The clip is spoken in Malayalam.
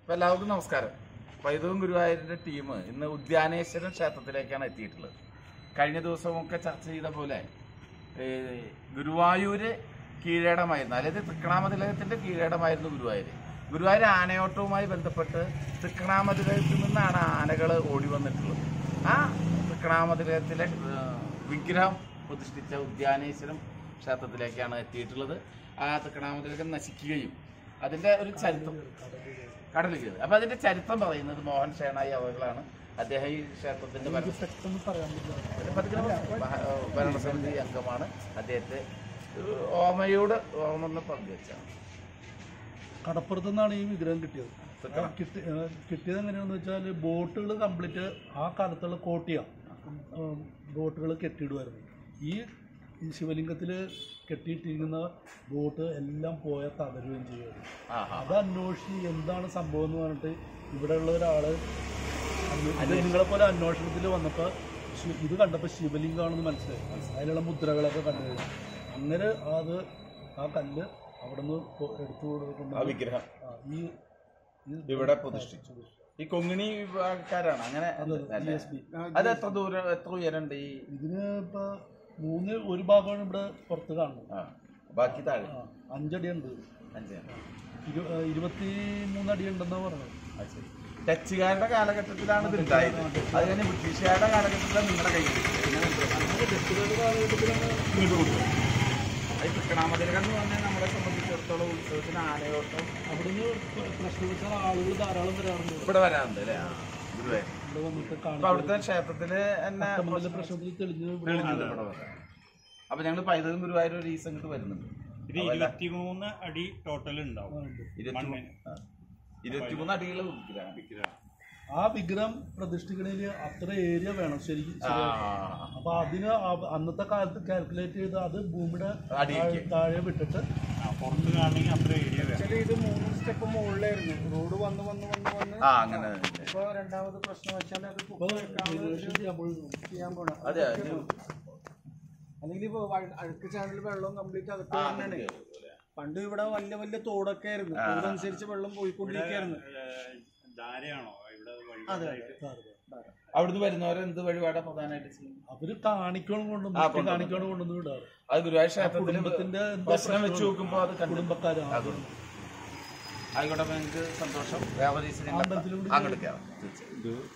അപ്പൊ എല്ലാവർക്കും നമസ്കാരം പൈതവും ഗുരുവായൂരിന്റെ ടീം ഇന്ന് ഉദ്യാനേശ്വരം ക്ഷേത്രത്തിലേക്കാണ് എത്തിയിട്ടുള്ളത് കഴിഞ്ഞ ദിവസമൊക്കെ ചർച്ച ചെയ്ത പോലെ ഏ, ഗുരുവായൂര് കീഴേടമായിരുന്നു അതായത് തൃക്കണാമതിലകത്തിന്റെ കീഴേടമായിരുന്നു ഗുരുവായൂര് ഗുരുവായൂർ ആനയോട്ടവുമായി ബന്ധപ്പെട്ട് തൃക്കണാമതിലകത്തിൽ നിന്നാണ് ആനകൾ ഓടി വന്നിട്ടുള്ളത് ആ തൃക്കണാമതിലകത്തിലെ ഏ, വിഗ്രഹം പ്രതിഷ്ഠിച്ച ഉദ്യാനേശ്വരം ക്ഷേത്രത്തിലേക്കാണ് എത്തിയിട്ടുള്ളത് ആ തൃക്കണാമതിലകം നശിക്കുകയും അതിന്റെ ഒരു ചരിത്രം കടലിൽ കയറി അപ്പൊ അതിന്റെ ചരിത്രം പറയുന്നത് മോഹൻ ഷേണായി അവകളാണ് അദ്ദേഹം ഈ ക്ഷേത്രത്തിന്റെ ഭരണ- പെട്ടെന്ന് പറയാൻ പറ്റില്ല ഒരു പതിനാറ് ഭ- ഭരണസമിതി അംഗമാണ് അദ്ദേഹത്തെ ഒരു ഓമയോട് ഓമെന്ന് പങ്കുവെച്ചാണ് കടപ്പുറത്ത് നിന്നാണ് ഈ വിഗ്രഹം കിട്ടിയത് തൃക്കണ. ആ കിട്ടി ആ, കിട്ടിയത് എങ്ങനെയാണെന്ന് വെച്ചാൽ ബോട്ടുകൾ കംപ്ലീറ്റ് ആ കാലത്തുള്ള കോട്ടിയ ബോട്ടുകൾ കെട്ടിയിടുമായിരുന്നു ഈ ഈ ശിവലിംഗത്തിൽ കെട്ടിയിട്ടിരിക്കുന്ന ബോട്ട് എല്ലാം പോയ തകരുകയും ചെയ്യുമായിരുന്നു ആഹാ അത് അന്വേഷിച്ച് എന്താണ് സംഭവം എന്ന് പറഞ്ഞിട്ട് ഇവിടെയുള്ള ഒരാള് അന്വേ- ഇത് നിങ്ങളെ പോലെ അന്വേഷണത്തിൽ വന്നപ്പോൾ ഇത് കണ്ടപ്പോൾ ശിവലിംഗമാണെന്ന് മനസ്സിലായി അതിലുള്ള മുദ്രകളൊക്കെ കണ്ടു കഴിഞ്ഞു അങ്ങനെ അത് ആ കല്ല് അവിടെ നിന്ന് എടുത്തു ആ കൊണ്ട് വിഗ്രഹം ആ, ഈ ഈ ഇവിടെ പ്രതിഷ്ഠിച്ചു ഈ കൊങ്ങിണി വിഭാഗക്കാരാണ് അങ്ങനെ അല്ലേ? അത് എത്ര ദൂരം എത്ര ഉയരണ്ട് ഈ ഇതിന് ഇപ്പൊ മൂന്ന് ഒരു ഭാഗമാണ് ഇവിടെ പുറത്ത് കാണുന്നത് ആ ബാക്കി താഴെ ആ, അഞ്ചടിയുണ്ട് അഞ്ച് ഇരു ആ, ഇരുപത്തി മൂന്നടി ഉണ്ടെന്നാ പറഞ്ഞത് അത് ശരി ഡച്ചുകാരുടെ കാലഘട്ടത്തിലാണ് ഇത് ഉണ്ടായത് അത് കഴിഞ്ഞ് ബ്രിട്ടീഷുകാരുടെ കാലഘട്ടത്തിലാണ് നിങ്ങളുടെ കയ്യിൽ അത് തൃക്കണാമതിലകം എന്ന് പറഞ്ഞാൽ നമ്മളെ സംബന്ധിച്ചിടത്തോളം ഉത്സവത്തിന് ആനയോട്ടം അവിടുന്ന് പ്രശ്നം വെച്ചാൽ ആളുകൾ ധാരാളം വരാറുണ്ട് ഇവിടെ. ഇവിടെ വരാറുണ്ട് അല്ലേ ആ ഗുരുവേ ഇവിടെ വന്നിട്ട് അപ്പൊ കാണും അവിടുത്തെ ക്ഷേത്രത്തില് തന്നെ അഷ്ടമംഗല പ്രശ്നത്തിൽ തെളിഞ്ഞ് ഇവിടെ തെളിഞ്ഞില്ല ഇവിടെ വരാൻ. അപ്പൊ ഞങ്ങൾ പൈതൃകം ഗുരുവായൂർ ഒരു ദിവസം ഇങ്ങോട്ട് വരുന്നുണ്ട് ഇത് ഇരുപത്തിമൂന്ന് അടി ടോട്ടൽ ഉണ്ടാവും ഉണ്ട്. ഇരുപത്തിമൂന്ന് ആ. ഇരുപത്തിമൂന്ന് അടികൾ വിഗ്രഹം ആ വിഗ്രഹം പ്രതിഷ്ഠിക്കണേല് അത്ര ഏരിയ വേണം ശരിക്കും ആ, ശരിയാ. അപ്പൊ അതിന് ആ- അന്നത്തെ കാലത്ത് കാൽക്കുലേറ്റ് ചെയ്ത് അത് ഭൂമിയുടെ അടിയിലേക്ക്. താഴെ- താഴെ വിട്ടിട്ട് ആ, പുറത്ത് കാണണമെങ്കിൽ അത്ര ഏരിയ വേണം ഇത് മൂന്ന് സ്റ്റെപ്പ് മുകളിലായിരുന്നു റോഡ് വന്ന് വന്ന് വന്ന് വന്ന് ആ അങ്ങനെ ഇപ്പൊ രണ്ടാമത് പ്രശ്നം വെച്ചാൽ അത് ഇപ്പൊ renovation ചെയ്യുമ്പോൾ ചെയ്യാൻ പോണം അതെ അത് അല്ലെങ്കിൽ ഇപ്പൊ വഴ- അഴുക്ക് ചാനൽ വെള്ളം കംപ്ലീറ്റ് അകത്ത് ആ, തന്നെയാണ് അങ്ങനെ. പണ്ട് ഇവിടെ വലിയ വലിയ തോടൊക്കെ ആയിരുന്നു തോടനുസരിച്ച് വെള്ളം പോയിക്കൊണ്ടിരിക്കുകയായിരുന്നു ഏഹ്, ധാരയാണോ ഇവിടെ വഴി അതെ അവിടുന്ന് വരുന്നവരെ എന്ത് വഴിപാടാ പ്രധാനമായിട്ട് ചെയ്യുന്നത് അവര് കാണിക്കണം കൊണ്ടും ആ, കൊണ്ടുവന്ന്. കാണിക്കണം കൊണ്ടൊന്നും വിടാറ് അത് ഗുരുവായൂർ ക്ഷേത്രത്തിൽ കുടുംബത്തിന്റെ എന്തോ ദർശനം വെച്ച് നോക്കുമ്പോ അത് കണ്ടു കുടുംബക്കാരാണ് ആയിക്കോട്ടെ അപ്പൊ എനിക്ക് സന്തോഷം വ്യാപാരീസ് അമ്പലത്തിലും കൂടി അങ്ങോട്ട് കയറാം തീർച്ചയായും